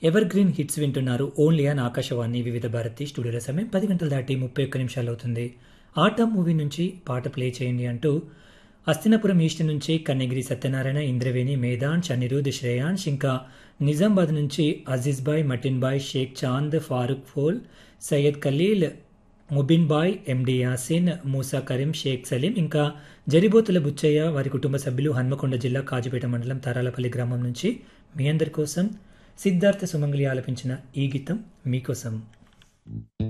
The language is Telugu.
ఎవర్ గ్రీన్ హిట్స్ వింటున్నారు ఓన్లీ అని ఆకాశవాణి వివిధ భారతి స్టూడియోల సమయం పది గంటల దాటి ముప్పై ఒక్క నిమిషాలు అవుతుంది ఆట మూవీ నుంచి పాట ప్లే చేయండి అంటూ అస్తినపురం ఈస్ట్ నుంచి కన్నగిరి సత్యనారాయణ ఇంద్రవేణి మేదాన్ షనిరుద్ శ్రేయాంష్ ఇంకా నిజామాబాద్ నుంచి అజీజ్ బాయ్ మటిన్ బాయ్ షేక్ చాంద్ ఫారూక్ ఫోల్ సయ్యద్ ఖలీల్ ముబిన్ బాయ్ ఎండి యాసిన్ మూసా కరీం షేక్ సలీం ఇంకా జరిబోతుల బుచ్చయ్య వారి కుటుంబ సభ్యులు హన్మకొండ జిల్లా కాజుపేట మండలం తారాలపల్లి గ్రామం నుంచి మీ అందరి కోసం సిద్ధార్థ సుమంగళి ఆలపించిన ఈ గీతం మీకోసం